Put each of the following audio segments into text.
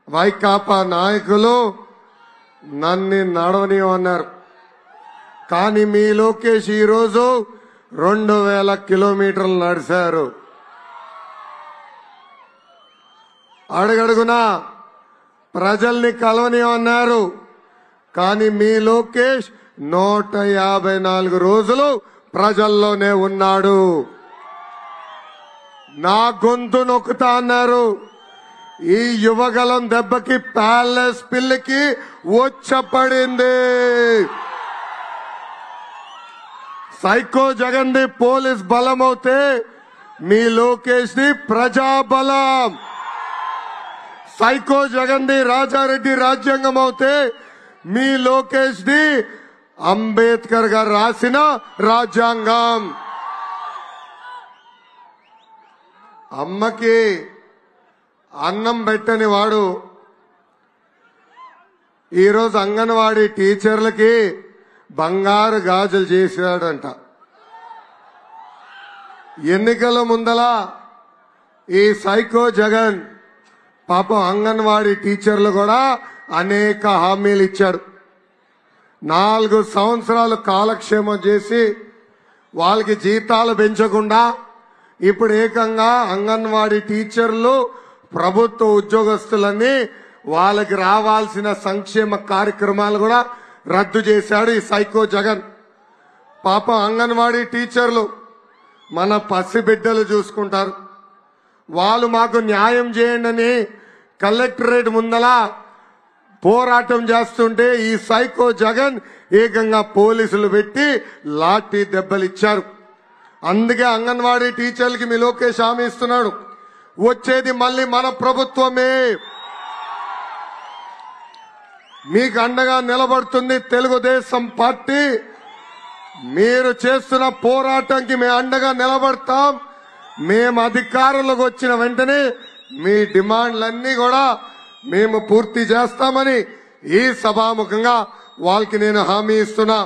వైకాపా నాయకులు నన్ను నడవనియమన్నారు కానీ మీ లోకేష్ ఈరోజు రెండు వేల కిలోమీటర్లు నడిచారు అడుగడుగునా ప్రజల్ని కలవనియమన్నారు కానీ మీ లోకేష్ నూట యాభై నాలుగు రోజులు ప్రజల్లోనే ఉన్నాడు నా గొంతు నొక్కుతా అన్నారు ఈ యువగలం దెబ్బకి ప్యాలెస్ పిల్లికి వచ్చపడింది సైకో జగన్ ది పోలీస్ బలం అవుతే మీ లోకేష్ ది ప్రజా బలం సైకో జగన్ ది రాజారెడ్డి రాజ్యాంగం అవుతే మీ లోకేష్ ది అంబేద్కర్ గారు రాసిన రాజ్యాంగం అమ్మకి అన్నం పెట్టని వాడు ఈరోజు అంగన్వాడీ టీచర్లకి బంగారు గాజులు చేశాడంట ఎన్నికల ముందల ఈ సైకో జగన్ పాపం అంగన్వాడీ టీచర్లు కూడా అనేక హామీలు ఇచ్చాడు నాలుగు సంవత్సరాలు కాలక్షేమం చేసి వాళ్ళకి జీతాలు పెంచకుండా ఇప్పుడు ఏకంగా అంగన్వాడీ టీచర్లు ప్రభుత్వ ఉద్యోగస్తులన్నీ వాళ్ళకి రావాల్సిన సంక్షేమ కార్యక్రమాలు కూడా రద్దు చేశాడు ఈ సైకో జగన్ పాపం అంగన్వాడీ టీచర్లు మన పసిబిడ్డలు చూసుకుంటారు వాళ్ళు మాకు న్యాయం చేయండి అని కలెక్టరేట్ ముందల పోరాటం చేస్తుంటే ఈ సైకో జగన్ ఏకంగా పోలీసులు పెట్టి లాఠీ దెబ్బలు ఇచ్చారు అందుకే అంగన్వాడీ టీచర్లకి మీ లోకేష్ హామీ ఇస్తున్నాడు వచ్చేది మళ్ళీ మన ప్రభుత్వమే మీకు అండగా నిలబడుతుంది తెలుగుదేశం పార్టీ మీరు చేస్తున్న పోరాటంకి మేము అండగా నిలబడతాం మేము అధికారంలోకి వచ్చిన వెంటనే మీ డిమాండ్లన్నీ కూడా మేము పూర్తి చేస్తామని ఈ సభాముఖంగా వాళ్ళకి నేను హామీ ఇస్తున్నా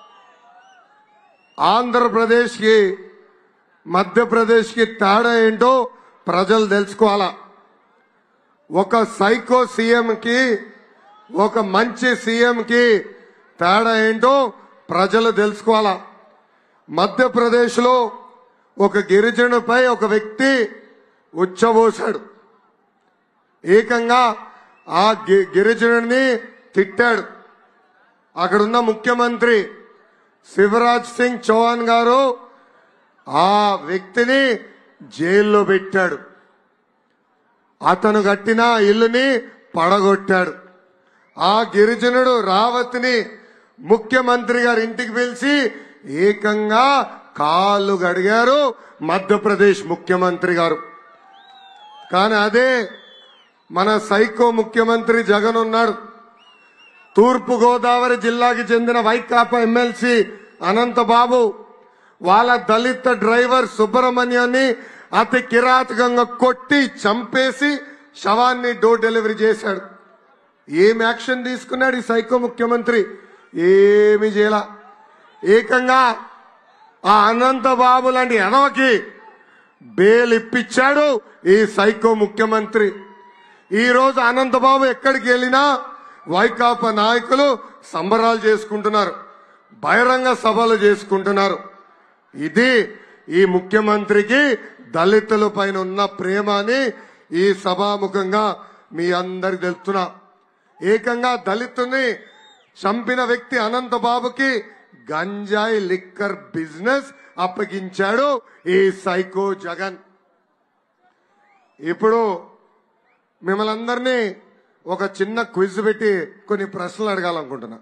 ఆంధ్రప్రదేశ్కి మధ్యప్రదేశ్కి తేడా ఏంటో ప్రజలు తెలుసుకోవాలా ఒక సైకో సీఎంకి ఒక మంచి సీఎంకి తేడా ఏంటో ప్రజలు తెలుసుకోవాలా మధ్యప్రదేశ్లో ఒక గిరిజనుపై ఒక వ్యక్తి ఉచ్చబోశాడు ఏకంగా ఆ గి- గిరిజనుడిని తిట్టాడు అక్కడున్న ముఖ్యమంత్రి శివరాజ్ సింగ్ చౌహాన్ గారు ఆ వ్యక్తిని జైల్లో పెట్టాడు అతను కట్టిన ఇల్లుని పడగొట్టాడు ఆ గిరిజనుడు రావత్ని ముఖ్యమంత్రి గారి ఇంటికి పిలిచి ఏకంగా కాళ్ళు గడిగారు మధ్యప్రదేశ్ ముఖ్యమంత్రి గారు కానీ అదే మన సైకో ముఖ్యమంత్రి జగన్ ఉన్నాడు తూర్పు గోదావరి జిల్లాకి చెందిన వైకాపా ఎమ్మెల్సీ అనంతబాబు వాళ్ళ దళిత డ్రైవర్ సుబ్రహ్మణ్యాన్ని అతి కిరాతకంగా కొట్టి చంపేసి శవాన్ని డోర్ డెలివరీ చేశాడు ఏం యాక్షన్ తీసుకున్నాడు ఈ సైకో ముఖ్యమంత్రి ఏమి చేయాల ఏకంగా ఆ అనంతబాబు లాంటి ఎనవకి బెయిల్ ఇప్పించాడు ఈ సైకో ముఖ్యమంత్రి ఈ రోజు అనంతబాబు ఎక్కడికి వెళ్ళినా వైకాపా నాయకులు సంబరాలు చేసుకుంటున్నారు బహిరంగ సభలు చేసుకుంటున్నారు ఇది ఈ ముఖ్యమంత్రికి దళితుల పైన ఉన్న ప్రేమ అని ఈ సభాముఖంగా మీ అందరికి తెలుస్తున్నా ఏకంగా దళితుని చంపిన వ్యక్తి అనంతబాబుకి గంజాయి లిక్కర్ బిజినెస్ అప్పగించాడు ఈ సైకో జగన్ ఇప్పుడు మిమ్మల్ని అందరినీ ఒక చిన్న క్విజ్ పెట్టి కొన్ని ప్రశ్నలు అడగాలనుకుంటున్నా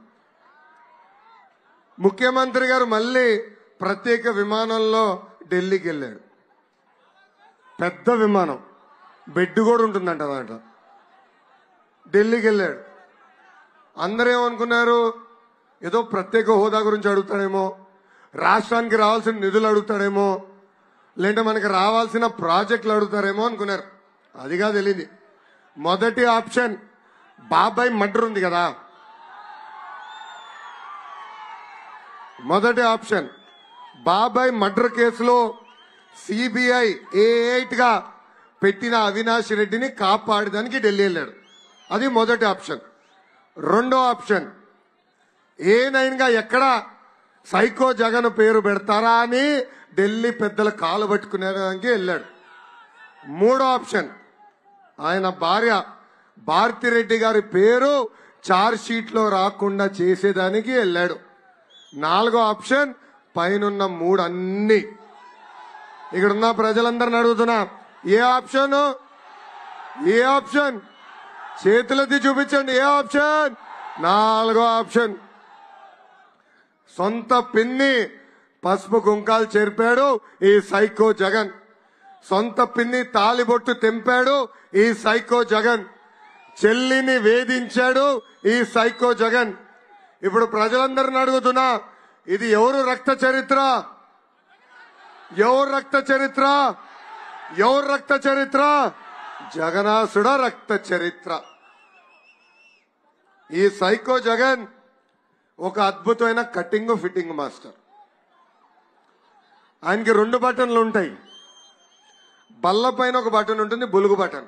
ముఖ్యమంత్రి గారు మళ్ళీ ప్రత్యేక విమానంలో ఢిల్లీకి వెళ్ళాడు పెద్ద విమానం బెడ్ కూడా ఉంటుందంట దాంట్లో ఢిల్లీకి వెళ్ళాడు అందరూ ఏమనుకున్నారు ఏదో ప్రత్యేక హోదా గురించి అడుగుతాడేమో రాష్ట్రానికి రావాల్సిన నిధులు అడుగుతాడేమో లేదంటే మనకి రావాల్సిన ప్రాజెక్టులు అడుగుతారేమో అనుకున్నారు అదిగా తెలియదు మొదటి ఆప్షన్ బాబాయ్ మర్డర్ ఉంది కదా మొదటి ఆప్షన్ బాబాయ్ మర్డర్ కేసులో సిబిఐ ఏ ఎయిట్ గా పెట్టిన అవినాష్ రెడ్డిని కాపాడడానికి ఢిల్లీ వెళ్ళాడు అది మొదటి ఆప్షన్ రెండో ఆప్షన్ ఏ నైన్ గా ఎక్కడ సైకో జగన్ పేరు పెడతారా అని ఢిల్లీ పెద్దల కాలు పట్టుకునేదానికి వెళ్ళాడు మూడో ఆప్షన్ ఆయన భార్య భారతిరెడ్డి గారి పేరు చార్జ్ షీట్ లో రాకుండా చేసేదానికి వెళ్ళాడు నాలుగో ఆప్షన్ పైనున్న మూడు అన్ని ఇక్కడున్న ప్రజలందరిని అడుగుతున్నా ఏ ఆప్షన్ ఏ ఆప్షన్ చేతులెత్తి చూపించండి ఏ ఆప్షన్ నాలుగో ఆప్షన్ సొంత పిన్ని పసుపు కుంకాలు చేర్పాడు ఈ సైకో జగన్ సొంత పిన్ని తాలిబొట్టు తెంపాడు ఈ సైకో జగన్ చెల్లిని వేధించాడు ఈ సైకో జగన్ ఇప్పుడు ప్రజలందరిని అడుగుతున్నా ఇది ఎవరు రక్త చరిత్ర ఎవరు రక్త చరిత్ర ఎవరు రక్త చరిత్ర జగనాసుడ రక్త చరిత్ర ఈ సైకో జగన్ ఒక అద్భుతమైన కటింగ్ ఫిట్టింగ్ మాస్టర్ ఆయనకి రెండు బటన్లు ఉంటాయి బల్ల పైన ఒక బటన్ ఉంటుంది బులుగు బటన్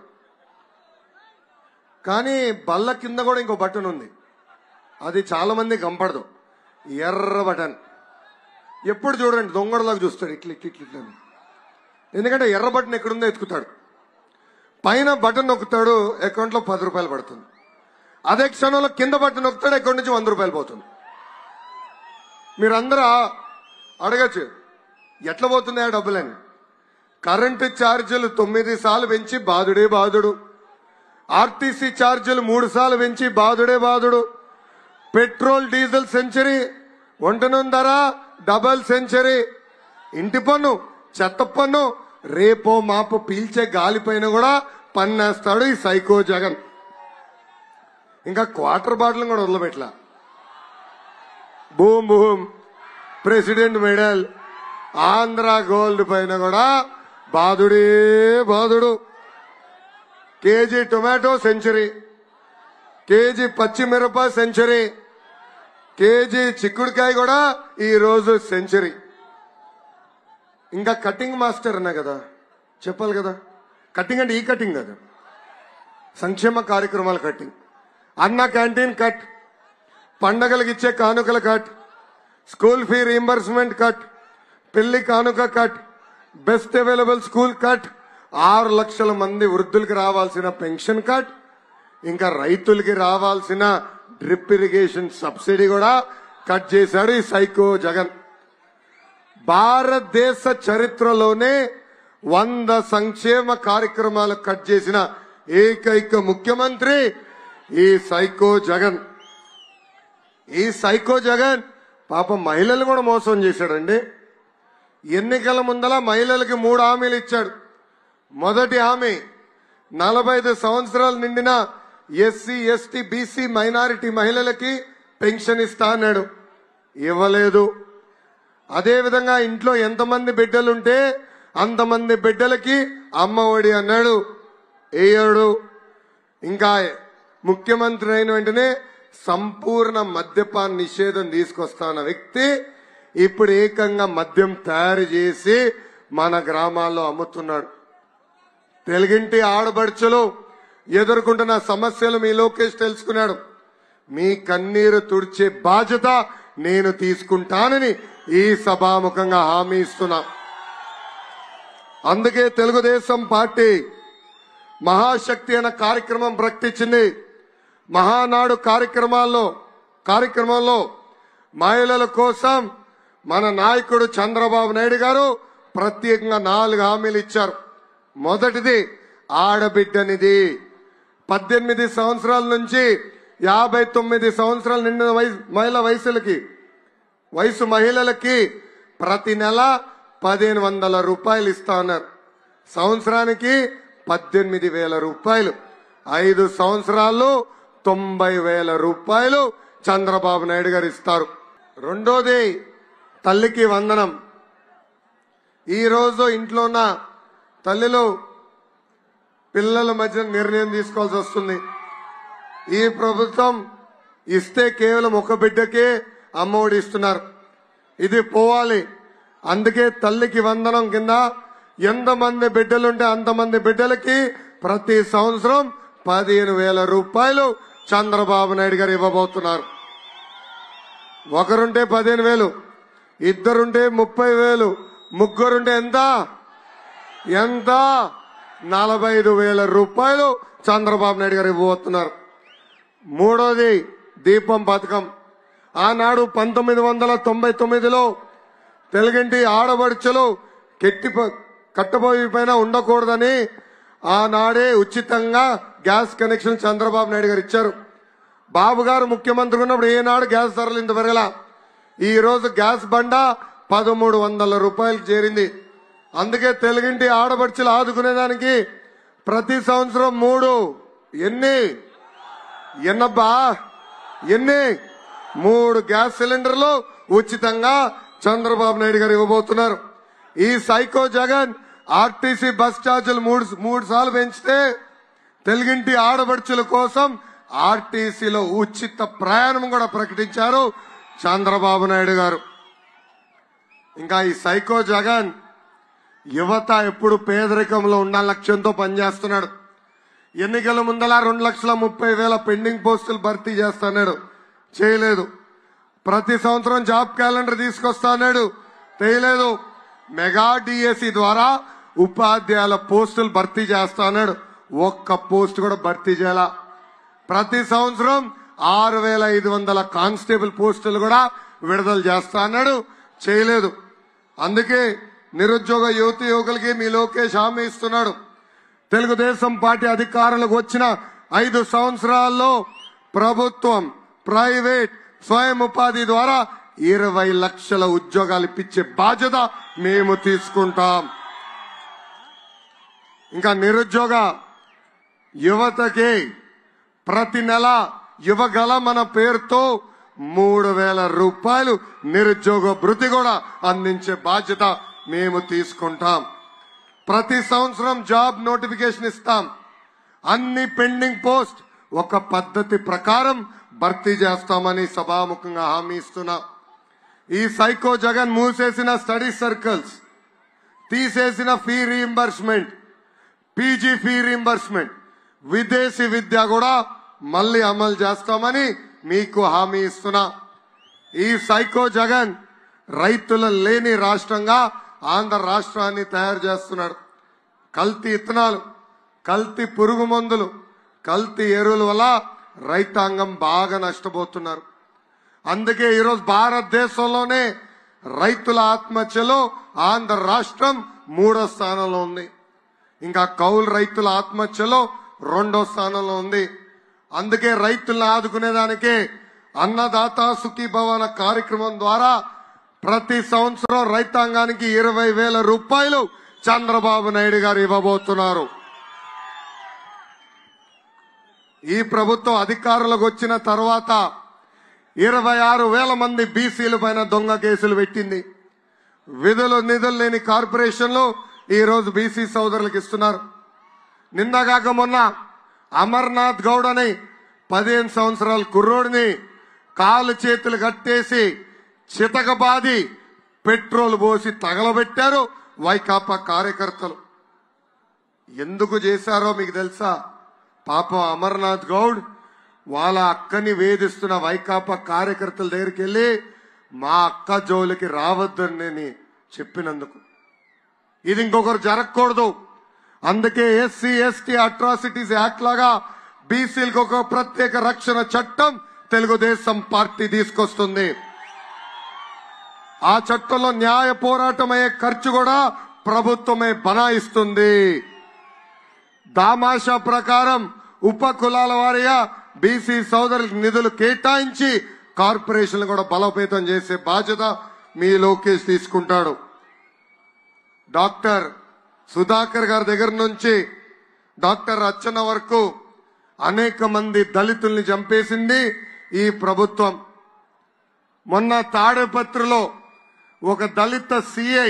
కానీ బల్ల కింద కూడా ఇంకో బటన్ ఉంది అది చాలా మంది కంపడదు ఎర్ర బటన్ ఎప్పుడు చూడండి దొంగడలాగా చూస్తాడు ఇట్లా ఇట్లా ఇట్లా ఇట్లా అని. ఎందుకంటే ఎర్ర బటన్ ఎక్కడుందో ఎత్తుకుతాడు పైన బటన్ నొక్కుతాడు అకౌంట్లో పది రూపాయలు పడుతుంది అదే క్షణంలో కింద బటన్ నొక్కుతాడు అకౌంట్ నుంచి వంద రూపాయలు పోతుంది మీరందరూ అడగచ్చు ఎట్లా పోతుంది ఆ డబ్బులని కరెంటు ఛార్జీలు తొమ్మిది సార్లు పెంచి బాధుడే బాధుడు ఆర్టీసీ ఛార్జీలు మూడు సార్లు పెంచి బాధుడే బాధుడు పెట్రోల్ డీజిల్ సెంచరీ వంట నూనె ధర డబల్ సెంచరీ ఇంటి పన్ను చెత్త పన్ను రేపో మాపో పీల్చే గాలిపైన కూడా పన్నేస్తాడు ఈ సైకో జగన్ ఇంకా క్వార్టర్ బాటిల్ కూడా వదిలిపెట్టలా boom boom president medal Andhra gold పైన కూడా బాధుడే బాధుడు కేజీ టొమాటో సెంచరీ కేజీ పచ్చిమిరప సెంచరీ కేజీ చిక్కుడుకాయ కూడా ఈ రోజు సెంచరీ ఇంకా కటింగ్ మాస్టర్ అన్నా కదా చెప్పాలి కదా కటింగ్ అంటే ఈ కటింగ్ కదా సంక్షేమ కార్యక్రమాల కటింగ్ అన్న క్యాంటీన్ కట్ పండగలకు ఇచ్చే కానుకల cut school fee reimbursement cut పెళ్లి కానుక cut best available school cut ఆరు లక్షల మంది వృద్ధులకి రావాల్సిన పెన్షన్ కట్ ఇంకా రైతులకి రావాల్సిన డ్రిప్ ఇరిగేషన్ సబ్సిడీ కూడా కట్ చేశాడు ఈ సైకో జగన్ భారతదేశ చరిత్రలోనే వంద సంక్షేమ కార్యక్రమాలు కట్ చేసిన ఏకైక ముఖ్యమంత్రి ఈ సైకో జగన్ ఈ సైకో జగన్ పాపం మహిళలు కూడా మోసం చేశాడండి ఎన్నికల ముందల మహిళలకి మూడు హామీలు ఇచ్చాడు మొదటి హామీ నలభై ఐదు సంవత్సరాలు నిండిన ఎస్సీ ఎస్టీ బీసీ మైనారిటీ మహిళలకి పెన్షన్ ఇస్తా అన్నాడు ఇవ్వలేదు అదే విధంగా ఇంట్లో ఎంతమంది బిడ్డలుంటే అంతమంది బిడ్డలకి అమ్మ ఒడి అన్నాడు వేయడు ఇంకా ముఖ్యమంత్రి అయిన వెంటనే సంపూర్ణ మద్యపాన నిషేధం తీసుకొస్తాన్న వ్యక్తి ఇప్పుడు ఏకంగా మద్యం తయారు చేసి మన గ్రామాల్లో అమ్ముతున్నాడు తెలుగింటి ఆడబడుచులు ఎదుర్కొంటున్న సమస్యలు మీ లోకేష్ తెలుసుకున్నాడు మీ కన్నీరు తుడిచే బాధ్యత నేను తీసుకుంటానని ఈ సభాముఖంగా హామీ ఇస్తున్నా అందుకే తెలుగుదేశం పార్టీ మహాశక్తి అనే కార్యక్రమం ప్రకటించింది మహానాడు కార్యక్రమాల్లో కార్యక్రమంలో మహిళల కోసం మన నాయకుడు చంద్రబాబు నాయుడు గారు ప్రత్యేకంగా నాలుగు హామీలు ఇచ్చారు మొదటిది ఆడబిడ్డనిది పద్దెనిమిది సంవత్సరాల నుంచి యాభై తొమ్మిది సంవత్సరాల నిండిన వయసు మహిళ వయసులకి వయసు మహిళలకి ప్రతి నెల పదిహేను వందల రూపాయలు ఇస్తా ఉన్నారు సంవత్సరానికి పద్దెనిమిది వేల రూపాయలు ఐదు సంవత్సరాల్లో తొంభై వేల రూపాయలు చంద్రబాబు నాయుడు గారు ఇస్తారు రెండోది తల్లికి వందనం ఈ రోజు ఇంట్లో ఉన్న తల్లిలు పిల్లల మధ్య నిర్ణయం తీసుకోవాల్సి వస్తుంది ఈ ప్రభుత్వం ఇస్తే కేవలం ఒక బిడ్డకే అమ్మఒడి ఇస్తున్నారు ఇది పోవాలి అందుకే తల్లికి వందనం కింద ఎంతమంది బిడ్డలుంటే అంతమంది బిడ్డలకి ప్రతి సంవత్సరం పదిహేను వేల రూపాయలు చంద్రబాబు నాయుడు గారు ఇవ్వబోతున్నారు ఒకరుంటే పదిహేను వేలు ఇద్దరుంటే ముప్పై వేలు ముగ్గురుంటే ఎంత ఎంత నలభై ఐదు వేల రూపాయలు చంద్రబాబు నాయుడు గారు ఇవ్వబోతున్నారు మూడోది దీపం పథకం ఆనాడు పంతొమ్మిది వందల తొంభై తొమ్మిదిలో తెలుగింటి ఆడబడుచులు కెట్టి కట్టబోయి పైన ఉండకూడదని ఆనాడే ఉచితంగా గ్యాస్ కనెక్షన్ చంద్రబాబు నాయుడు గారు ఇచ్చారు బాబు గారు ముఖ్యమంత్రి ఉన్నప్పుడు ఏనాడు గ్యాస్ ధరలు ఇంత పెరగల ఈ రోజు గ్యాస్ బండ పదమూడు వందల రూపాయలకు చేరింది అందుకే తెలుగింటి ఆడబడుచులు ఆదుకునేదానికి ప్రతి సంవత్సరం మూడు ఎన్ని ఎన్నబ్బా ఎన్ని మూడు గ్యాస్ సిలిండర్లు ఉచితంగా చంద్రబాబు నాయుడు గారు ఇవ్వబోతున్నారు ఈ సైకో జగన్ ఆర్టీసీ బస్ ఛార్జీలు మూడు మూడు సార్లు పెంచితే తెలుగింటి ఆడబడుచుల కోసం ఆర్టీసీలో ఉచిత ప్రయాణం కూడా ప్రకటించారు చంద్రబాబు నాయుడు గారు ఇంకా ఈ సైకో జగన్ యువత ఎప్పుడు పేదరికంలో ఉండాల లక్ష్యంతో పనిచేస్తున్నాడు ఎన్నికల ముందల రెండు లక్షల ముప్పై వేల పెండింగ్ పోస్టులు భర్తీ చేస్తున్నాడు చేయలేదు ప్రతి సంవత్సరం జాబ్ క్యాలెండర్ తీసుకొస్తాడు చేయలేదు మెగా డిఎస్సి ద్వారా ఉపాధ్యాయుల పోస్టులు భర్తీ చేస్తాడు ఒక్క పోస్ట్ కూడా భర్తీ చేయాల ప్రతి సంవత్సరం ఆరు వేల ఐదు వందల కానిస్టేబుల్ పోస్టులు కూడా విడుదల చేస్తా అన్నాడు చేయలేదు అందుకే నిరుద్యోగ యువతి యువకులకి మీ లోకేష్ హామీ ఇస్తున్నాడు తెలుగుదేశం పార్టీ అధికారులకు వచ్చిన ఐదు సంవత్సరాల్లో ప్రభుత్వం ప్రైవేట్ స్వయం ఉపాధి ద్వారా ఇరవై లక్షల ఉద్యోగాలు ఇప్పించే బాధ్యత మేము తీసుకుంటాం ఇంకా నిరుద్యోగ యువతకి ప్రతి నెల యువగల మన పేరుతో మూడు వేల రూపాయలు నిరుద్యోగ భృతి కూడా అందించే బాధ్యత మేము తీసుకుంటాం ప్రతి సంవత్సరం జాబ్ నోటిఫికేషన్ ఇస్తాం అన్ని పెండింగ్ పోస్ట్ ఒక పద్ధతి ప్రకారం భర్తీ చేస్తామని సభాముఖంగా హామీ ఇస్తున్నా ఈ సైకో జగన్ మూసేసిన స్టడీ సర్కిల్స్ తీసేసిన fee reimbursement PG fee reimbursement విదేశీ విద్య కూడా మళ్ళీ అమలు చేస్తామని మీకు హామీ ఇస్తున్నా ఈ సైకో జగన్ రైతుల లేని రాష్ట్రంగా ఆంధ్ర రాష్ట్రాన్ని తయారు చేస్తున్నాడు కల్తీ ఇత్తనాలు కల్తీ పురుగు మందులు కల్తీ ఎరువుల వల్ల రైతాంగం బాగా నష్టపోతున్నారు అందుకే ఈరోజు భారతదేశంలోనే రైతుల ఆత్మహత్యలో ఆంధ్ర రాష్ట్రం మూడో స్థానంలో ఉంది ఇంకా కౌలు రైతుల ఆత్మహత్యలో రెండో స్థానంలో ఉంది అందుకే రైతులను ఆదుకునేదానికే అన్నదాత సుఖీ భవన కార్యక్రమం ద్వారా ప్రతి సంవత్సరం రైతాంగానికి ఇరవై వేల రూపాయలు చంద్రబాబు నాయుడు గారు ఇవ్వబోతున్నారు ఈ ప్రభుత్వం అధికారులకు వచ్చిన తర్వాత ఇరవై ఆరు వేల మంది బీసీల పైన దొంగ కేసులు పెట్టింది విధులు నిధులు లేని కార్పొరేషన్లు ఈ రోజు బీసీ సోదరులకు ఇస్తున్నారు నిన్నగాక మొన్న అమర్నాథ్ గౌడ్ అని పదిహేను సంవత్సరాల కుర్రోడిని కాలు చేతులు కట్టేసి చితకబాది పెట్రోల్ పోసి తగలబెట్టారు వైకాపా కార్యకర్తలు ఎందుకు చేశారో మీకు తెలుసా పాపం అమర్నాథ్ గౌడ్ వాళ్ళ అక్కని వేధిస్తున్న వైకాపా కార్యకర్తల దగ్గరికి వెళ్ళి మా అక్క జోలికి రావద్దని నేను చెప్పినందుకు ఇది ఇంకొకరు జరగకూడదు అందుకే ఎస్సీ ఎస్టీ అట్రాసిటీస్ యాక్ట్ లాగా బీసీలకు ఒక ప్రత్యేక రక్షణ చట్టం తెలుగుదేశం పార్టీ తీసుకొస్తుంది ఆ చట్టంలో న్యాయ పోరాటం అయ్యే ఖర్చు కూడా ప్రభుత్వమే బనాయిస్తుంది దామాషా ప్రకారం ఉప కులాల వారిగా బీసీ సోదరులకు నిధులు కేటాయించి కార్పొరేషన్లు కూడా బలోపేతం చేసే బాధ్యత మీ లోకేష్ తీసుకుంటాడు డాక్టర్ సుధాకర్ గారి దగ్గర నుంచి డాక్టర్ అచ్చన్న వరకు అనేక మంది దళితుల్ని చంపేసింది ఈ ప్రభుత్వం మొన్న తాడేపత్రిలో ఒక దళిత సిఐ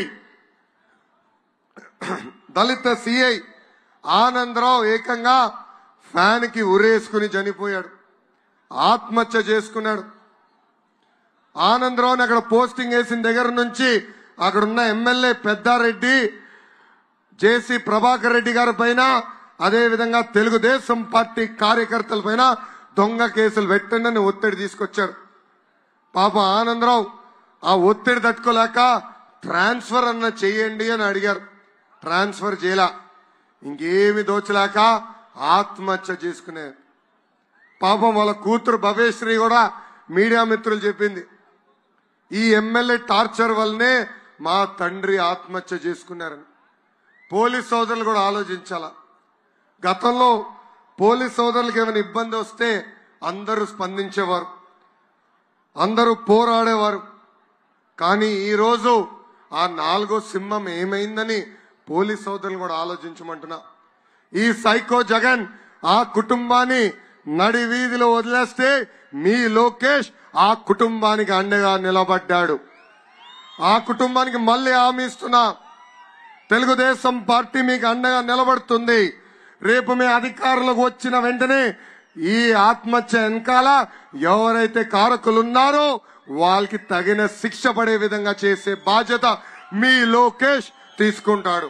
దళిత సిఐ ఆనందరావు ఏకంగా ఫ్యాన్ కి ఉరేసుకుని చనిపోయాడు ఆత్మహత్య చేసుకున్నాడు ఆనందరావుని అక్కడ పోస్టింగ్ వేసిన దగ్గర నుంచి అక్కడున్న ఎమ్మెల్యే పెద్దారెడ్డి జేసీ ప్రభాకర్ రెడ్డి గారి పైన అదే విధంగా తెలుగుదేశం పార్టీ కార్యకర్తల పైన దొంగ కేసులు పెట్టండి అని ఒత్తిడి తీసుకొచ్చారు పాప ఆనందరావు ఆ ఒత్తిడి తట్టుకోలేక ట్రాన్స్ఫర్ అన్న చెయ్యండి అని అడిగారు ట్రాన్స్ఫర్ చేయలా ఇంకేమి దోచలేక ఆత్మహత్య చేసుకునే పాపం వాళ్ళ కూతురు భవేశ్రీ కూడా మీడియా మిత్రులు చెప్పింది ఈ ఎమ్మెల్యే టార్చర్ వల్లనే మా తండ్రి ఆత్మహత్య చేసుకున్నారని పోలీస్ సోదరులు కూడా ఆలోచించాల గతంలో పోలీస్ సోదరులకు ఏమైనా ఇబ్బంది వస్తే అందరూ స్పందించేవారు అందరూ పోరాడేవారు కానీ ఈరోజు ఆ నాలుగో సింహం ఏమైందని పోలీస్ సోదరులు కూడా ఆలోచించమంటున్నా ఈ సైకో జగన్ ఆ కుటుంబాన్ని నడి వీధిలో వదిలేస్తే మీ లోకేష్ ఆ కుటుంబానికి అండగా నిలబడ్డాడు ఆ కుటుంబానికి మళ్ళీ హామీ ఇస్తున్నా తెలుగుదేశం పార్టీ మీకు అండగా నిలబడుతుంది రేపు మీ అధికారులకు వచ్చిన వెంటనే ఈ ఆత్మహత్య వెనకాల ఎవరైతే కారకులు ఉన్నారో వాళ్ళకి తగిన శిక్ష పడే విధంగా చేసే బాధ్యత మీ లోకేష్ తీసుకుంటాడు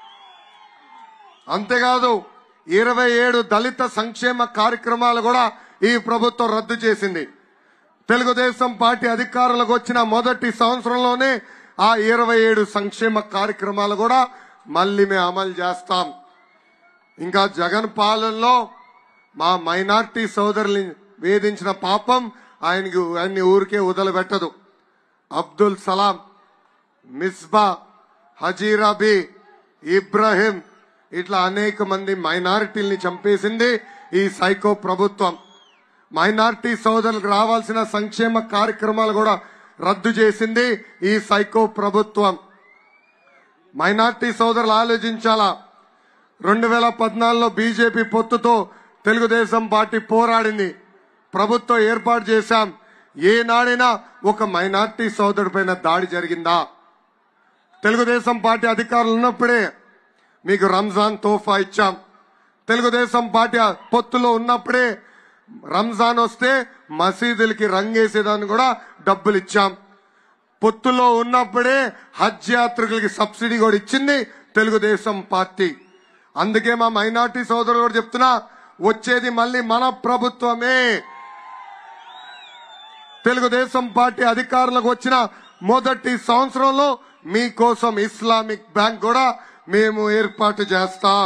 అంతేకాదు ఇరవై ఏడు దళిత సంక్షేమ కార్యక్రమాలు కూడా ఈ ప్రభుత్వం రద్దు చేసింది తెలుగుదేశం పార్టీ అధికారులకు వచ్చిన మొదటి సంవత్సరంలోనే ఆ ఇరవై ఏడు సంక్షేమ కార్యక్రమాలు కూడా మళ్ళీ మేము అమలు చేస్తాం ఇంకా జగన్ పాలనలో మా మైనార్టీ సోదరుల్ని వేధించిన పాపం ఆయనకి ఆయన్ని ఊరికే వదిలిపెట్టదు అబ్దుల్ సలాం మిస్బా హజీరాబీ ఇబ్రాహిం ఇట్లా అనేక మంది మైనారిటీల్ని చంపేసింది ఈ సైకో ప్రభుత్వం మైనారిటీ సోదరులకు రావాల్సిన సంక్షేమ కార్యక్రమాలు కూడా రద్దు చేసింది ఈ సైకో ప్రభుత్వం మైనార్టీ సోదరులు ఆలోచించాలా రెండు వేల పద్నాలుగులో బీజేపీ పొత్తుతో తెలుగుదేశం పార్టీ పోరాడింది ప్రభుత్వం ఏర్పాటు చేశాం ఏనాడైనా ఒక మైనార్టీ సోదరుడి పైన దాడి జరిగిందా తెలుగుదేశం పార్టీ అధికారులు ఉన్నప్పుడే మీకు రంజాన్ తోఫా ఇచ్చాం తెలుగుదేశం పార్టీ పొత్తులో ఉన్నప్పుడే రంజాన్ వస్తే మసీదులకి రంగేసేదాన్ని కూడా డబ్బులు ఇచ్చాం పొత్తులో ఉన్నప్పుడే హజ్ యాత్రికులకి సబ్సిడీ కూడా ఇచ్చింది తెలుగుదేశం పార్టీ అందుకే మా మైనార్టీ సోదరులు కూడా చెప్తున్నా వచ్చేది మళ్ళీ మన ప్రభుత్వమే తెలుగుదేశం పార్టీ అధికారులకు వచ్చిన మొదటి సంవత్సరంలో మీకోసం ఇస్లామిక్ బ్యాంక్ కూడా మేము ఏర్పాటు చేస్తాం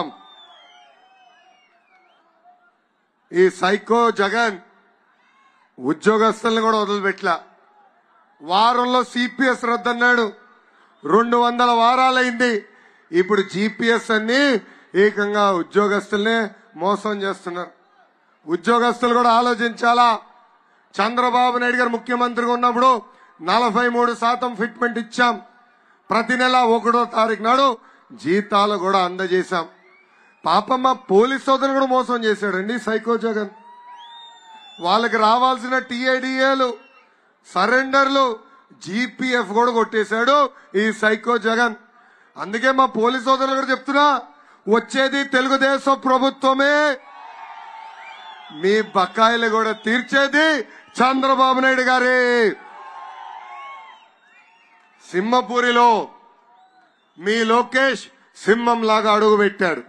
ఈ సైకో జగన్ ఉద్యోగస్తుల్ని కూడా వదిలిపెట్టలా వారంలో సిపిఎస్ రద్దన్నాడు రెండు వందల వారాలైంది ఇప్పుడు జీపీఎస్ అన్ని ఏకంగా ఉద్యోగస్తుల్నే మోసం చేస్తున్నారు ఉద్యోగస్తులు కూడా ఆలోచించాలా చంద్రబాబు నాయుడు గారు ముఖ్యమంత్రిగా ఉన్నప్పుడు నలభై మూడు శాతం ఫిట్మెంట్ ఇచ్చాం ప్రతి నెల ఒకటో తారీఖు నాడు జీతాలు కూడా అందజేశాం పాపమ్మ పోలీస్ సోదరులు కూడా మోసం చేశాడండి సైకో జగన్ వాళ్ళకి రావాల్సిన టీఐడిఏలు సరెండర్లు జీపీఎఫ్ కూడా కొట్టేశాడు ఈ సైకో జగన్ అందుకే మా పోలీస్ సోదరులు కూడా చెప్తున్నా వచ్చేది తెలుగుదేశం ప్రభుత్వమే మీ బకాయిలు కూడా తీర్చేది చంద్రబాబు నాయుడు గారే సింహపూరిలో మీ లోకేష్ సింహం లాగా అడుగు పెట్టాడు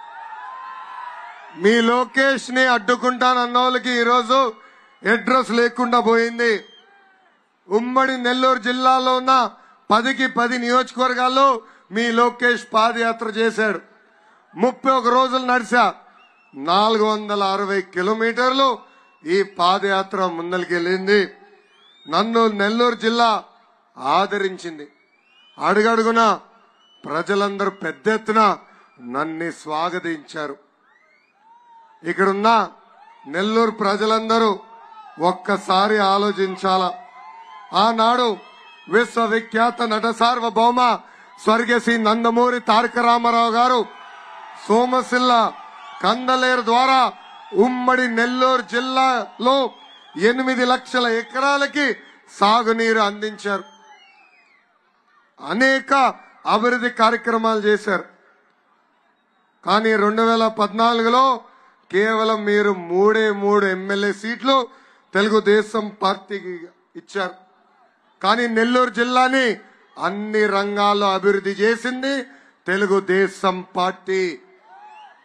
మీ లోకేష్ ని అడ్డుకుంటానన్న వాళ్ళకి ఈరోజు అడ్రస్ లేకుండా పోయింది ఉమ్మడి నెల్లూరు జిల్లాలో ఉన్న పదికి పది నియోజకవర్గాల్లో మీ లోకేష్ పాదయాత్ర చేశాడు ముప్పై ఒక రోజులు నడిచా నాలుగు వందల అరవై కిలోమీటర్లు ఈ పాదయాత్ర ముందలికెళ్ళింది నన్ను నెల్లూరు జిల్లా ఆదరించింది అడుగడుగున ప్రజలందరూ పెద్ద ఎత్తున నన్ను స్వాగతించారు ఇక్కడున్న నెల్లూరు ప్రజలందరూ ఒక్కసారి ఆలోచించాల ఆనాడు విశ్వవిఖ్యాత నట సార్వభౌమ స్వర్గశ్రీ నందమూరి తారక రామారావు గారు సోమశిల్ల కందలేరు ద్వారా ఉమ్మడి నెల్లూరు జిల్లాలో ఎనిమిది లక్షల ఎకరాలకి సాగునీరు అందించారు అనేక అభివృద్ధి కార్యక్రమాలు చేశారు కానీ రెండు వేల పద్నాలుగులో కేవలం మీరు మూడే మూడు ఎమ్మెల్యే సీట్లు తెలుగుదేశం పార్టీకి ఇచ్చారు కానీ నెల్లూరు జిల్లాని అన్ని రంగాల్లో అభివృద్ధి చేసింది తెలుగుదేశం పార్టీ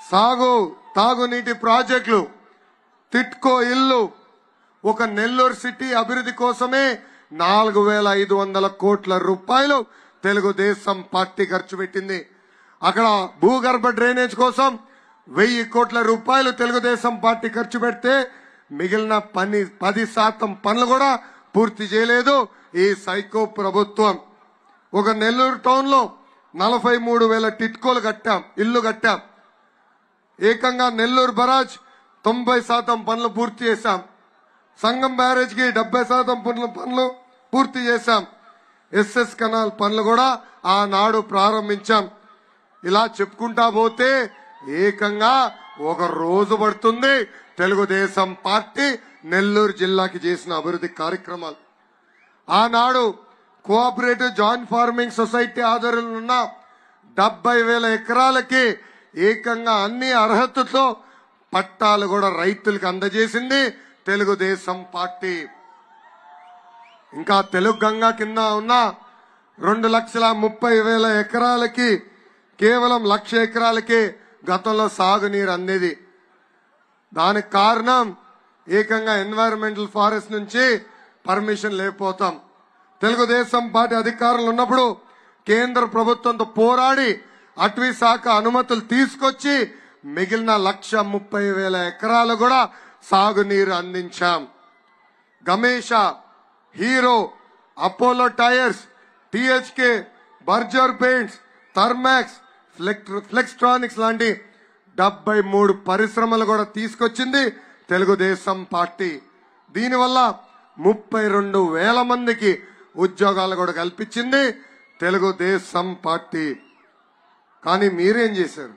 సాగు తాగునీటి ప్రాజెక్టులు తిట్కో ఇల్లు ఒక నెల్లూరు సిటీ అభివృద్ధి కోసమే నాలుగు వేల ఐదు వందల కోట్ల రూపాయలు తెలుగుదేశం పార్టీ ఖర్చు పెట్టింది అక్కడ భూగర్భ డ్రైనేజ్ కోసం వెయ్యి కోట్ల రూపాయలు తెలుగుదేశం పార్టీ ఖర్చు పెడితే మిగిలిన పని పది శాతం పనులు కూడా పూర్తి చేయలేదు ఈ సైకో ప్రభుత్వం ఒక నెల్లూరు టౌన్ లో నలభై మూడు వేల టిట్కోలు కట్టాం ఇల్లు కట్టాం ఏకంగా నెల్లూరు బరాజ్ తొంభై శాతం పనులు పూర్తి చేశాం సంగం బ్యారేజ్ కి డెబ్బై శాతం పనులు పనులు పూర్తి చేశాం ఎస్ఎస్ కెనాల్ పనులు కూడా ఆనాడు ప్రారంభించాం ఇలా చెప్పుకుంటా పోతే ఏకంగా ఒక రోజు పడుతుంది తెలుగుదేశం పార్టీ నెల్లూరు జిల్లాకి చేసిన అభివృద్ధి కార్యక్రమాలు ఆనాడు కోఆపరేటివ్ జాయింట్ ఫార్మింగ్ సొసైటీ ఆధ్వర్యంలో ఉన్న డెబ్బై వేల ఎకరాలకి ఏకంగా అన్ని అర్హతతో పట్టాలు కూడా రైతులకు అందజేసింది తెలుగుదేశం పార్టీ ఇంకా తెలుగు గంగా కింద ఉన్న రెండు లక్షల ముప్పై వేల ఎకరాలకి కేవలం లక్ష ఎకరాలకి గతంలో సాగునీరు అందేది దానికి కారణం ఏకంగా ఎన్వైరన్మెంటల్ ఫారెస్ట్ నుంచి పర్మిషన్ లేకపోతాం తెలుగుదేశం పార్టీ అధికారులు ఉన్నప్పుడు కేంద్ర ప్రభుత్వంతో పోరాడి అటవీ శాఖ అనుమతులు తీసుకొచ్చి మిగిలిన లక్ష ముప్పై వేల ఎకరాలు కూడా సాగునీరు అందించాం Gamesa Hero Apollo tyres THK Berger paints Thermax Flextronics లాంటి డెబ్బై మూడు పరిశ్రమలు కూడా తీసుకొచ్చింది తెలుగుదేశం పార్టీ దీనివల్ల ముప్పై రెండు వేల మందికి ఉద్యోగాలు కూడా కల్పించింది తెలుగుదేశం పార్టీ కానీ మీరేం చేశారు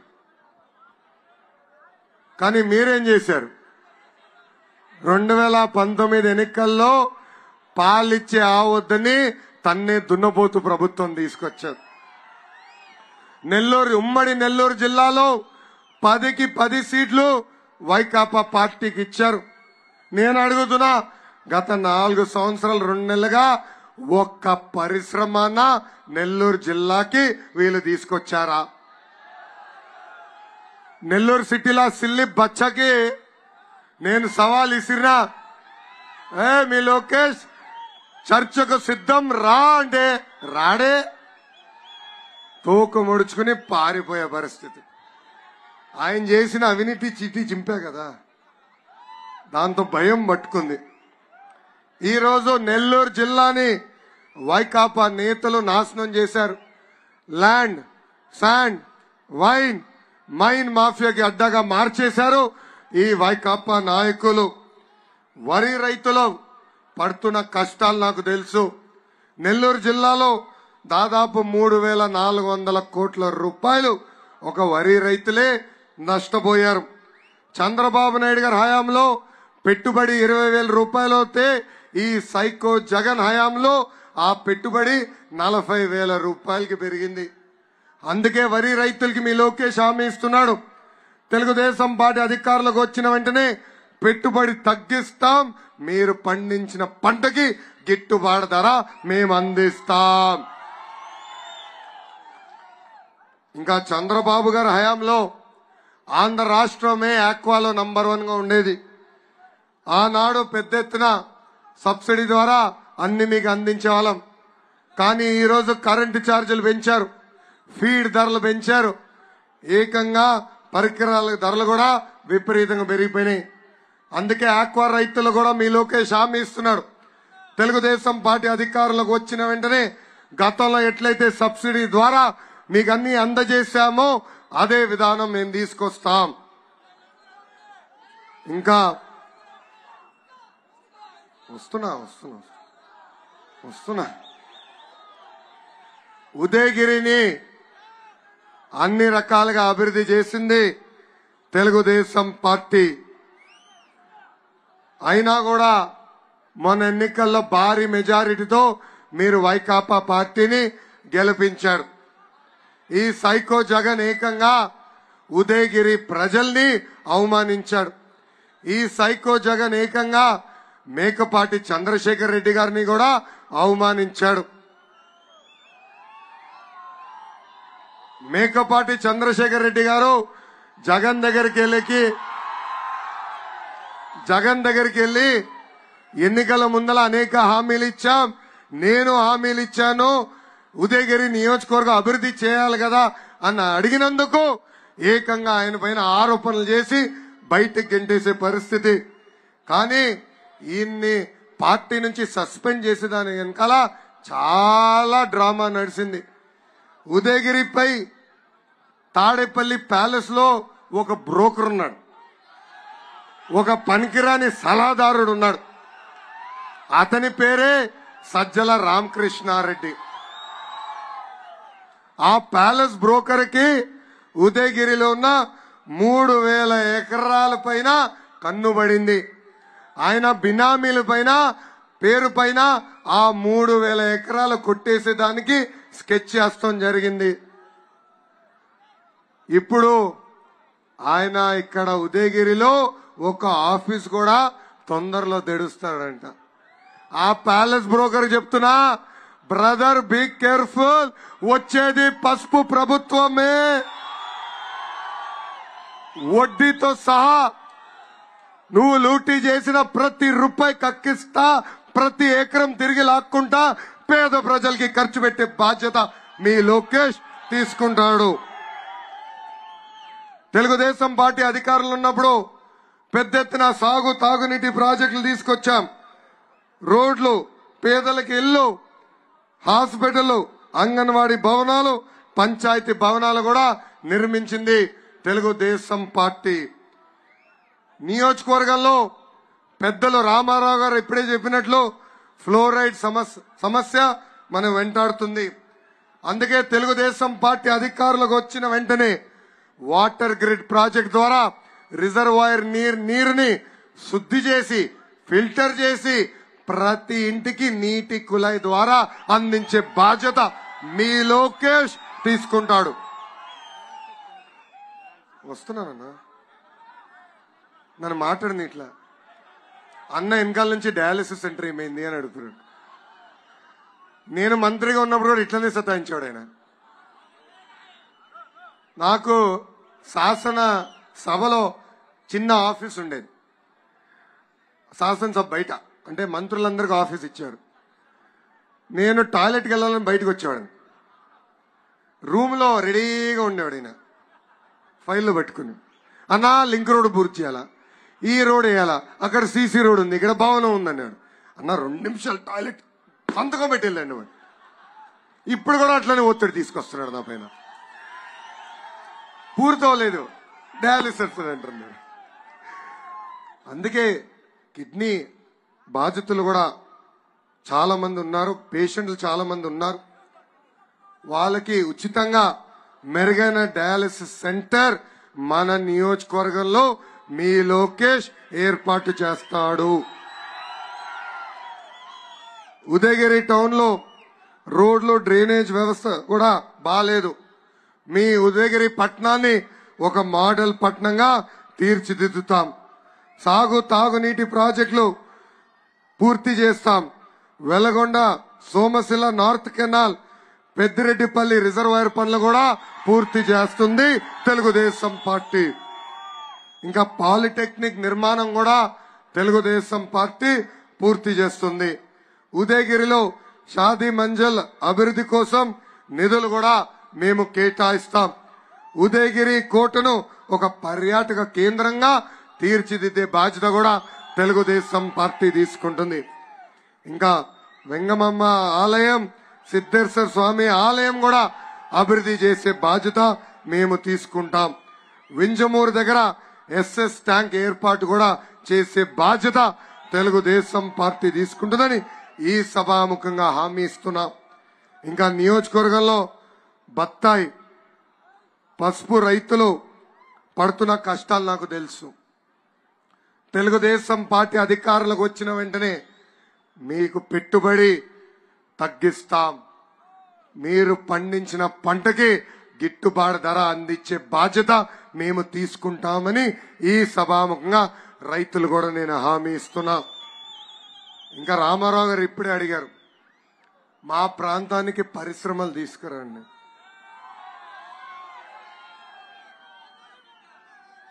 కానీ మీరేం చేశారు రెండు వేల పంతొమ్మిది ఎన్నికల్లో పాలిచ్చే ఆవద్దని తన్నే దున్నపోతు ప్రభుత్వం తీసుకొచ్చారు నెల్లూరు ఉమ్మడి నెల్లూరు జిల్లాలో పదికి పది సీట్లు వైకాపా పార్టీకి ఇచ్చారు నేను అడుగుతున్నా గత నాలుగు సంవత్సరాలు రెండు నెలలుగా ఒక్క పరిశ్రమన నెల్లూరు జిల్లాకి వీళ్ళు తీసుకొచ్చారా నెల్లూరు సిటీలో సిల్లి బచ్చకి నేను సవాల్ ఇసిరినా ఏ మీ లోకేష్ చర్చకు సిద్ధం రా అంటే రాడే తోక ముడుచుకుని పారిపోయే పరిస్థితి ఆయన చేసిన అవినీతి చీటీ చింపే కదా దాంతో భయం పట్టుకుంది ఈరోజు నెల్లూరు జిల్లాని వైకాపా నేతలు నాశనం చేశారు ల్యాండ్ శాండ్ వైన్ మైన్ మాఫియాకి అడ్డగా మార్చేశారు ఈ వైకాపా నాయకులు వరి రైతులు పడుతున్న కష్టాలు నాకు తెలుసు నెల్లూరు జిల్లాలో దాదాపు మూడు వేల నాలుగు వందల కోట్ల రూపాయలు ఒక వరి రైతులే నష్టపోయారు చంద్రబాబు నాయుడు గారి హయాంలో పెట్టుబడి ఇరవై వేల రూపాయలు అవుతే ఈ సైకో జగన్ హయాంలో ఆ పెట్టుబడి నలభై వేల రూపాయలకి పెరిగింది అందుకే వరి రైతులకి మీ లోకేష్ హామీ ఇస్తున్నాడు తెలుగుదేశం పార్టీ అధికారులకు వచ్చిన వెంటనే పెట్టుబడి తగ్గిస్తాం మీరు పండించిన పంటకి గిట్టుబాటు ధర మేము అందిస్తాం ఇంకా చంద్రబాబు గారి హయాంలో ఆంధ్ర రాష్ట్రమే ఆక్వాలో నంబర్ వన్ గా ఉండేది ఆనాడు పెద్ద ఎత్తున సబ్సిడీ ద్వారా అన్ని మీకు అందించే వాళ్ళం కానీ ఈరోజు కరెంటు ఛార్జీలు పెంచారు ఫీడ్ ధరలు పెంచారు ఏకంగా పరికరాల ధరలు కూడా విపరీతంగా పెరిగిపోయినాయి అందుకే ఆక్వా రైతులు కూడా మీ లోకేష్ హామీ ఇస్తున్నాడు తెలుగుదేశం పార్టీ అధికారులకు వచ్చిన వెంటనే గతంలో ఎట్లయితే సబ్సిడీ ద్వారా మీకు అన్ని అందజేశామో అదే విధానం మేము తీసుకొస్తాం ఇంకా వస్తున్నా వస్తున్నా వస్తున్నా ఉదయగిరిని అన్ని రకాలుగా అభివృద్ధి చేసింది తెలుగుదేశం పార్టీ అయినా కూడా మొన్న ఎన్నికల్లో భారీ మెజారిటీతో మీరు వైకాపా పార్టీని గెలిపించారు ఈ సైకో జగన్ ఏకంగా ఉదయగిరి ప్రజల్ని అవమానించాడు ఈ సైకో జగన్ ఏకంగా మేకపాటి చంద్రశేఖర్ రెడ్డి గారిని కూడా అవమానించాడు మేకపాటి చంద్రశేఖర్ రెడ్డి గారు జగన్ దగ్గరికి వెళ్ళి జగన్ దగ్గరికి వెళ్ళి ఎన్నికల ముందల అనేక హామీలు ఇచ్చాం నేను హామీలు ఇచ్చాను ఉదయగిరి నియోజకవర్గం అభివృద్ధి చేయాలి కదా అని అడిగినందుకు ఏకంగా ఆయన పైన ఆరోపణలు చేసి బయటకు గెంటేసే పరిస్థితి కానీ ఈయన్ని పార్టీ నుంచి సస్పెండ్ చేసేదాని వెనకాల చాలా డ్రామా నడిచింది ఉదయగిరిపై తాడేపల్లి ప్యాలెస్ లో ఒక బ్రోకర్ ఉన్నాడు ఒక పనికిరాని సలహాదారుడు ఉన్నాడు అతని పేరే సజ్జల రామకృష్ణారెడ్డి ఆ ప్యాలెస్ బ్రోకర్ కి ఉదయగిరిలో ఉన్న మూడు వేల ఎకరాల పైన కన్నుబడింది ఆయన బినామీల పైన పేరు పైన ఆ మూడు వేల ఎకరాలు కొట్టేసేదానికి స్కెచ్ చేస్తాం జరిగింది ఇప్పుడు ఆయన ఇక్కడ ఉదయగిరిలో ఒక ఆఫీస్ కూడా తొందరలో తెడుస్తాడంట ఆ ప్యాలెస్ బ్రోకర్ చెప్తున్నా బ్రదర్ బీ కేర్ఫుల్ వచ్చేది పసుపు ప్రభుత్వమే వడ్డీతో సహా నువ్వు లూటీ చేసిన ప్రతి రూపాయి కక్కిస్తా ప్రతి ఎకరం తిరిగి లాక్కుంటా పేద ప్రజలకి ఖర్చు పెట్టే బాధ్యత మీ లోకేష్ తీసుకుంటాడు తెలుగుదేశం పార్టీ అధికారులు ఉన్నప్పుడు పెద్ద ఎత్తున సాగు తాగునీటి ప్రాజెక్టులు తీసుకొచ్చాం రోడ్లు పేదలకు ఇల్లు హాస్పిటల్ అంగన్వాడీ భవనాలు పంచాయతీ భవనాలు కూడా నిర్మించింది తెలుగుదేశం పార్టీ నియోజకవర్గంలో పెద్దలు రామారావు గారు ఇప్పుడే చెప్పినట్లు ఫ్లోరైడ్ సమస్య సమస్య మనం వెంటాడుతుంది అందుకే తెలుగుదేశం పార్టీ అధికారులకు వచ్చిన వెంటనే వాటర్ గ్రిడ్ ప్రాజెక్ట్ ద్వారా రిజర్వాయర్ నీర్ నీరుని శుద్ధి చేసి ఫిల్టర్ చేసి ప్రతి ఇంటికి నీటి కుళాయి ద్వారా అందించే బాధ్యత మీ లోకేష్ తీసుకుంటాడు వస్తున్నానన్నా నన్ను మాట్లాడింది ఇట్లా అన్న వెనకాల నుంచి డయాలిసిస్ సెంటర్ ఏమైంది అని అడుగుతున్నాడు నేను మంత్రిగా ఉన్నప్పుడు కూడా ఇట్లనే సతాయించాడు ఆయన నాకు శాసన సభలో చిన్న ఆఫీస్ ఉండేది శాసనసభ బయట అంటే మంత్రులందరికీ ఆఫీస్ ఇచ్చారు నేను టాయిలెట్కి వెళ్ళాలని బయటకు వచ్చేవాడిని రూమ్లో రెడీగా ఉండేవాడు ఆయన ఫైల్లో పెట్టుకుని అన్నా లింక్ రోడ్ పూర్తి చేయాలా ఈ రోడ్ వేయాలా అక్కడ సీసీ రోడ్ ఉంది ఇక్కడ భవనం ఉందన్నాడు అన్న రెండు నిమిషాలు టాయిలెట్ సంతకం పెట్టి వెళ్ళండి వాడు ఇప్పుడు కూడా అట్లనే ఒత్తిడి తీసుకొస్తున్నాడు నా పైన పూర్తవలేదు డయాలిసిస్ అంటున్నాడు అందుకే కిడ్నీ బాధితులు కూడా చాలా మంది ఉన్నారు పేషెంట్లు చాలా మంది ఉన్నారు వాళ్ళకి ఉచితంగా మెరుగైన డయాలసిస్ సెంటర్ మన నియోజకవర్గంలో మీ లోకేష్ ఏర్పాటు చేస్తాడు ఉదయగిరి టౌన్ లో రోడ్లు డ్రైనేజ్ వ్యవస్థ కూడా బాలేదు మీ ఉదయగిరి పట్టణాన్ని ఒక మోడల్ పట్టణంగా తీర్చిదిద్దుతాం సాగు తాగునీటి ప్రాజెక్టులు పూర్తి చేస్తాం Veligonda Somasila north canal Peddireddipalli reservoir పనులు కూడా పూర్తి చేస్తుంది తెలుగుదేశం పార్టీ ఇంకా పాలిటెక్నిక్ నిర్మాణం కూడా తెలుగుదేశం పార్టీ పూర్తి చేస్తుంది ఉదయగిరిలో షాదీ మంజల్ అభివృద్ధి కోసం నిధులు కూడా మేము కేటాయిస్తాం ఉదయగిరి కోటను ఒక పర్యాటక కేంద్రంగా తీర్చిదిద్దే బాధ్యత కూడా తెలుగుదేశం పార్టీ తీసుకుంటుంది ఇంకా వెంగమమ్మ ఆలయం సిద్ధేశ్వర స్వామి ఆలయం కూడా అభివృద్ధి చేసే బాధ్యత మేము తీసుకుంటాం వింజమూరు దగ్గర ఎస్ఎస్ ట్యాంక్ ఏర్పాటు కూడా చేసే బాధ్యత తెలుగుదేశం పార్టీ తీసుకుంటుందని ఈ సభాముఖంగా హామీ ఇస్తున్నాం ఇంకా నియోజకవర్గంలో బత్తాయి పసుపు రైతులు పడుతున్న కష్టాలు నాకు తెలుసు తెలుగుదేశం పార్టీ అధికారులకు వచ్చిన వెంటనే మీకు పెట్టుబడి తగ్గిస్తాం మీరు పండించిన పంటకి గిట్టుబాటు ధర అందించే బాధ్యత మేము తీసుకుంటామని ఈ సభాముఖంగా రైతులు కూడా నేను హామీ ఇస్తున్నా ఇంకా రామారావు గారు ఇప్పుడే అడిగారు మా ప్రాంతానికి పరిశ్రమలు తీసుకురండి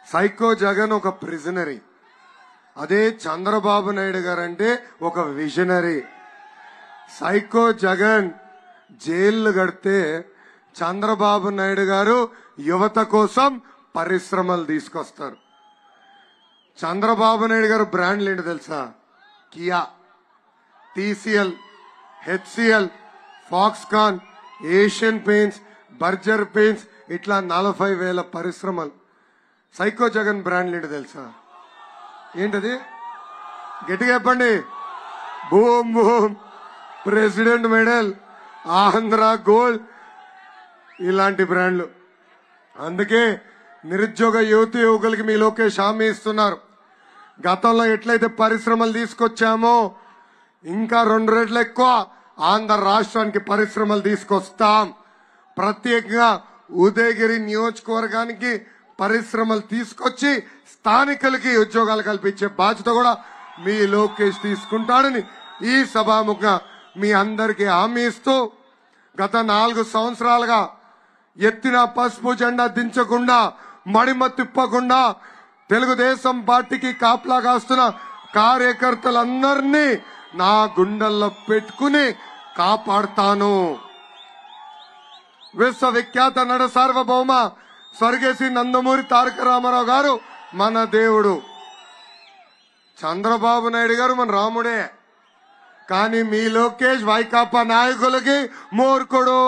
సైకో జగన్ ఒక ప్రిజనరీ అదే చంద్రబాబు నాయుడు గారు అంటే ఒక విజనరీ సైకో జగన్ జైళ్లు గడితే చంద్రబాబు నాయుడు గారు యువత కోసం పరిశ్రమలు తీసుకొస్తారు చంద్రబాబు నాయుడు గారు బ్రాండ్లు ఏంటి తెలుసా Kia TCL HCL Foxconn Asian Paints Berger Paints ఇట్లా నలభై వేల పరిశ్రమలు సైకో జగన్ బ్రాండ్లు ఏంటి తెలుసా ఏంటది గట్టిగా చెప్పండి boom boom president medal Andhra gold ఇలాంటి బ్రాండ్లు అందుకే నిరుద్యోగ యువతి యువకులకి మీ లోకేష్ హామీ ఇస్తున్నారు గతంలో ఎట్లయితే పరిశ్రమలు తీసుకొచ్చామో ఇంకా రెండు రెట్లు ఎక్కువ ఆంధ్ర రాష్ట్రానికి పరిశ్రమలు తీసుకొస్తాం ప్రత్యేకంగా ఉదయగిరి నియోజకవర్గానికి పరిశ్రమలు తీసుకొచ్చి స్థానికులకి ఉద్యోగాలు కల్పించే బాధ్యత కూడా మీ లోకేష్ తీసుకుంటాడని ఈ సభాముఖంగా మీ అందరికీ హామీ ఇస్తూ గత నాలుగు సంవత్సరాలుగా ఎత్తిన పసుపు జెండా దించకుండా మడిమ తిప్పకుండా తెలుగుదేశం పార్టీకి కాపలా కాస్తున్న కార్యకర్తలందరినీ నా గుండెల్లో పెట్టుకుని కాపాడుతాను విశ్వవిఖ్యాత నడ సార్వభౌమ స్వర్గేసి నందమూరి తారక రామారావు గారు మన దేవుడు చంద్రబాబు నాయుడు గారు మన రాముడే కానీ మీ లోకేష్ వైకాపా నాయకులకి మూర్ఖుడు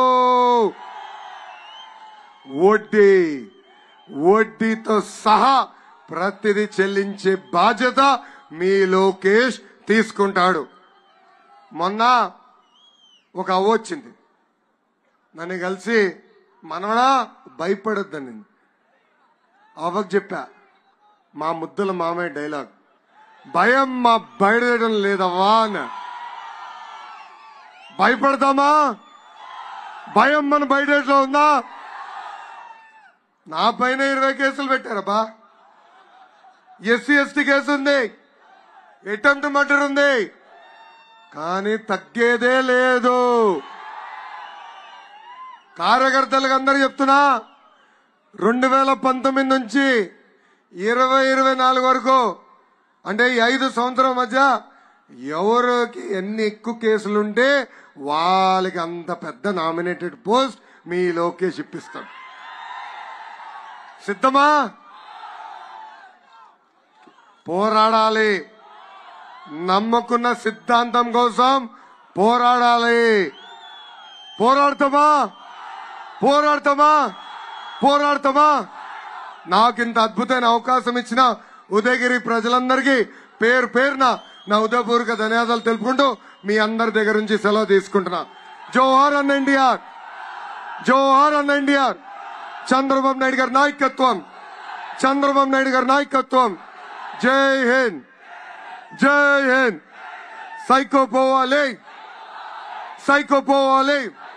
వడ్డీ వడ్డీతో సహా ప్రతిదీ చెల్లించే బాధ్యత మీ లోకేష్ తీసుకుంటాడు మొన్న ఒక అవ్వ వచ్చింది నన్ను కలిసి మనవడా భయపడొద్దని అవ్వకు చెప్పా మా ముద్దుల మామయ్య డైలాగ్ భయం మా బయటం లేదవ్వా అని భయపడతామా భయం మన బయటలో ఉందా నా పైన ఇరవై కేసులు పెట్టారబ్బా ఎస్సీ ఎస్టీ కేసు ఉంది అటెంప్ట్ మర్డర్ ఉంది కానీ తగ్గేదే లేదు కార్యకర్తలకు అందరు చెప్తున్నా రెండు వేల పంతొమ్మిది నుంచి ఇరవై ఇరవై నాలుగు వరకు అంటే ఈ ఐదు సంవత్సరం మధ్య ఎవరికి ఎన్ని ఎక్కువ కేసులుంటే వాళ్ళకి అంత పెద్ద నామినేటెడ్ పోస్ట్ మీ లోకేష్ ఇప్పిస్తాడు సిద్ధమా పోరాడాలి నమ్మకున్న సిద్ధాంతం కోసం పోరాడాలి పోరాడతామా పోరాడతామా పోరాడతామా నాకింత అద్భుతమైన అవకాశం ఇచ్చిన ఉదయగిరి ప్రజలందరికీ పేరు పేరున నా ఉదయపూర్వక ధన్యవాదాలు తెలుపుకుంటూ మీ అందరి దగ్గర నుంచి సెలవు తీసుకుంటున్నా జోహార్ అన్న ఎన్టీఆర్ జోహార్ అన్న ఎన్టీఆర్ చంద్రబాబు నాయుడు గారి నాయకత్వం చంద్రబాబు నాయుడు గారి నాయకత్వం జై హింద్ జై హింద్ సైకో పోవాలి సైకో పోవాలి